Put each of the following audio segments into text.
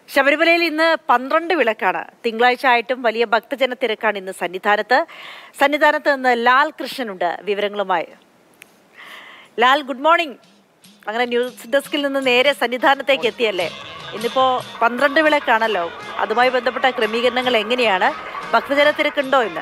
ശബരിമലയിൽ ഇന്ന് പന്ത്രണ്ട് വിളക്കാണ് തിങ്കളാഴ്ച ആയിട്ടും വലിയ ഭക്തജന തിരക്കാണ് ഇന്ന് സന്നിധാനത്ത് സന്നിധാനത്ത് നിന്ന് ലാൽ കൃഷ്ണനുണ്ട് വിവരങ്ങളുമായി ലാൽ ഗുഡ് മോർണിംഗ് അങ്ങനെ ന്യൂസ് ഡെസ്കിൽ നിന്ന് നേരെ സന്നിധാനത്തേക്ക് എത്തിയല്ലേ ഇന്നിപ്പോ പന്ത്രണ്ട് വിളക്കാണല്ലോ അതുമായി ബന്ധപ്പെട്ട ക്രമീകരണങ്ങൾ എങ്ങനെയാണ് ഭക്തജന തിരക്കുണ്ടോ ഇന്ന്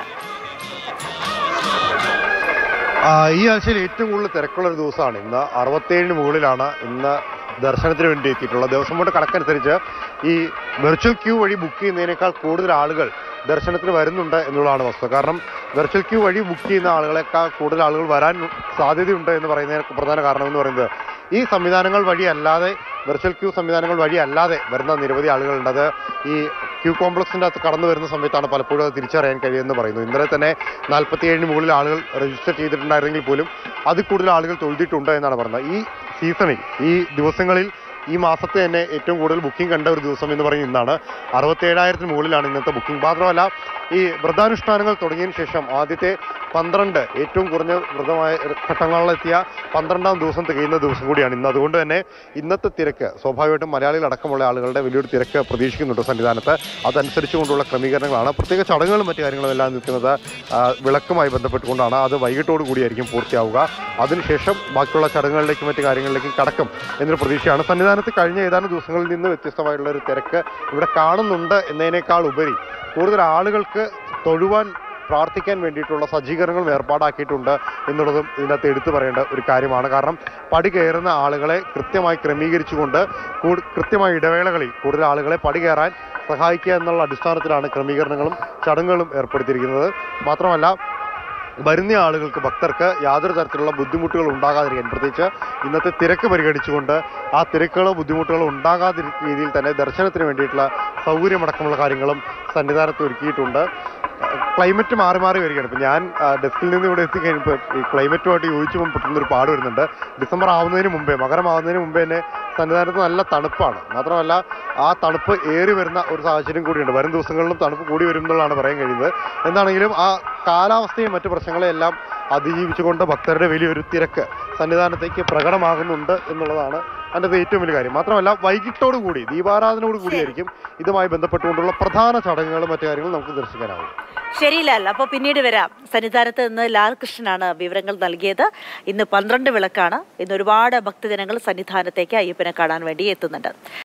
ആ, ഈ ആഴ്ചയിൽ ഏറ്റവും കൂടുതൽ തിരക്കുള്ള ഒരു ദിവസമാണ് ഇന്ന് അറുപത്തേഴിന് മുകളിലാണ് ഇന്ന് ദർശനത്തിന് വേണ്ടി എത്തിയിട്ടുള്ളത് ദിവസം കൊണ്ട് കണക്കനുസരിച്ച് ഈ വെർച്വൽ ക്യൂ വഴി ബുക്ക് ചെയ്യുന്നതിനേക്കാൾ കൂടുതൽ ആളുകൾ ദർശനത്തിന് വരുന്നുണ്ട് എന്നുള്ളതാണ് വസ്തുത കാരണം വെർച്വൽ ക്യൂ വഴി ബുക്ക് ചെയ്യുന്ന ആളുകളെക്കാൾ കൂടുതൽ ആളുകൾ വരാൻ സാധ്യതയുണ്ട് എന്ന് പറയുന്നതിന് പ്രധാന കാരണം എന്ന് പറയുന്നത് ഈ സംവിധാനങ്ങൾ വഴി അല്ലാതെ വെർച്വൽ ക്യൂ സംവിധാനങ്ങൾ വഴി അല്ലാതെ വരുന്ന നിരവധി ആളുകളുണ്ട് അത് ഈ ക്യൂ കോംപ്ലക്സിന്റെ അകത്ത് കടന്നു വരുന്ന സമയത്താണ് പലപ്പോഴും അത് തിരിച്ചറിയാൻ കഴിയുമെന്ന് പറയുന്നു ഇന്നലെ തന്നെ നാൽപ്പത്തിയേഴിന് മുകളിൽ ആളുകൾ രജിസ്റ്റർ ചെയ്തിട്ടുണ്ടായിരുന്നെങ്കിൽ പോലും അതിൽ കൂടുതൽ ആളുകൾ തൊഴുതിട്ടുണ്ട് എന്നാണ് പറയുന്നത് ഈ സീസണിൽ ഈ ദിവസങ്ങളിൽ ഈ മാസത്തെ തന്നെ ഏറ്റവും കൂടുതൽ ബുക്കിംഗ് കണ്ട ഒരു ദിവസം എന്ന് പറയുന്നത് ഇന്നാണ് അറുപത്തേഴായിരത്തിന് മുകളിലാണ് ഇന്നത്തെ ബുക്കിംഗ് മാത്രമല്ല ഈ വ്രതാനുഷ്ഠാനങ്ങൾ തുടങ്ങിയതിന് ശേഷം ആദ്യത്തെ പന്ത്രണ്ട് ഏറ്റവും കുറഞ്ഞ വ്രതമായ ഘട്ടങ്ങളിലെത്തിയ പന്ത്രണ്ടാം ദിവസം തികയുന്ന ദിവസം കൂടിയാണ് ഇന്ന് അതുകൊണ്ട് തന്നെ ഇന്നത്തെ തിരക്ക് സ്വാഭാവികമായിട്ടും മലയാളികൾ അടക്കമുള്ള ആളുകളുടെ വലിയൊരു തിരക്ക് പ്രതീക്ഷിക്കുന്നുണ്ട് സന്നിധാനത്ത് അതനുസരിച്ചുകൊണ്ടുള്ള ക്രമീകരണങ്ങളാണ് പ്രത്യേക ചടങ്ങുകളും മറ്റു കാര്യങ്ങളും എല്ലാം നിൽക്കുന്നത് ആ, വിളക്കുമായി ബന്ധപ്പെട്ടുകൊണ്ടാണ് അത് വൈകിട്ടോട് കൂടിയായിരിക്കും പൂർത്തിയാവുക അതിനുശേഷം ബാക്കിയുള്ള ചടങ്ങുകളിലേക്കും മറ്റു കാര്യങ്ങളിലേക്കും കടക്കും എന്നൊരു പ്രതീക്ഷയാണ് സന്നിധാനത്ത് കഴിഞ്ഞ ഏതാനും ദിവസങ്ങളിൽ നിന്ന് വ്യത്യസ്തമായിട്ടുള്ള ഒരു തിരക്ക് ഇവിടെ കാണുന്നുണ്ട് എന്നതിനേക്കാൾ ഉപരി കൂടുതൽ ആളുകൾക്ക് തൊഴുവാൻ പ്രാർത്ഥിക്കാൻ വേണ്ടിയിട്ടുള്ള സജ്ജീകരണങ്ങളും ഏർപ്പാടാക്കിയിട്ടുണ്ട് എന്നുള്ളതും ഇതിനകത്ത് എടുത്തു പറയേണ്ട ഒരു കാര്യമാണ് കാരണം പടി കയറുന്ന ആളുകളെ കൃത്യമായി ക്രമീകരിച്ചുകൊണ്ട് കൂടു- കൃത്യമായ ഇടവേളകളിൽ കൂടുതൽ ആളുകളെ പടി കയറാൻ സഹായിക്കുക എന്നുള്ള അടിസ്ഥാനത്തിലാണ് ക്രമീകരണങ്ങളും ചടങ്ങുകളും ഏർപ്പെടുത്തിയിരിക്കുന്നത് മാത്രമല്ല വരുന്ന ആളുകൾക്ക് ഭക്തർക്ക് യാതൊരു തരത്തിലുള്ള ബുദ്ധിമുട്ടുകൾ ഉണ്ടാകാതിരിക്കാൻ പ്രത്യേകിച്ച് ഇന്നത്തെ തിരക്ക് പരിഗണിച്ചുകൊണ്ട് ആ തിരക്കുകളോ ബുദ്ധിമുട്ടുകളോ ഉണ്ടാകാതിരിക്കുന്ന രീതിയിൽ തന്നെ ദർശനത്തിന് വേണ്ടിയിട്ടുള്ള സൗകര്യമടക്കമുള്ള കാര്യങ്ങളും സന്നിധാനത്ത് ഒരുക്കിയിട്ടുണ്ട് ക്ലൈമറ്റ് മാറി മാറി വരികയാണ് ഇപ്പം ഞാൻ ആ, ഡെസ്കിൽ നിന്ന് ഇവിടെ എത്തിക്കഴിഞ്ഞപ്പോൾ ഈ ക്ലൈമറ്റുമായിട്ട് യോജിച്ച് പെട്ടെന്ന് ഒരു പാട് വരുന്നുണ്ട് ഡിസംബർ ആവുന്നതിന് മുമ്പേ മകരമാവുന്നതിന് മുമ്പേ തന്നെ സന്നിധാനത്ത് നല്ല തണുപ്പാണ് മാത്രമല്ല ആ തണുപ്പ് ഏറി വരുന്ന ഒരു സാഹചര്യം കൂടിയുണ്ട് വരും ദിവസങ്ങളിലും തണുപ്പ് കൂടി വരും എന്നുള്ളതാണ് പറയാൻ കഴിയുന്നത് എന്താണെങ്കിലും ആ കാലാവസ്ഥയും മറ്റു പ്രശ്നങ്ങളെല്ലാം അതിജീവിച്ചുകൊണ്ട് ഭക്തരുടെ വലിയൊരു തിരക്ക് സന്നിധാനത്തേക്ക് പ്രകടമാകുന്നുണ്ട് എന്നുള്ളതാണ് അതിൻ്റെ ഏറ്റവും വലിയ കാര്യം മാത്രമല്ല വൈകിട്ടോടു കൂടി ദീപാരാധനയോട് കൂടിയായിരിക്കും ഇതുമായി ബന്ധപ്പെട്ടുകൊണ്ടുള്ള പ്രധാന ചടങ്ങുകളും മറ്റു കാര്യങ്ങളും നമുക്ക് ദർശിക്കാനാവും ശരി ലാൽ അപ്പോൾ പിന്നീട് വരാം സന്നിധാനത്ത് നിന്ന് ലാൽ കൃഷ്ണനാണ് വിവരങ്ങൾ നൽകിയത് ഇന്ന് പന്ത്രണ്ട് വിളക്കാണ് ഇന്ന് ഒരുപാട് ഭക്തജനങ്ങൾ സന്നിധാനത്തേക്ക് അയ്യപ്പനെ കാണാൻ വേണ്ടി എത്തുന്നുണ്ട്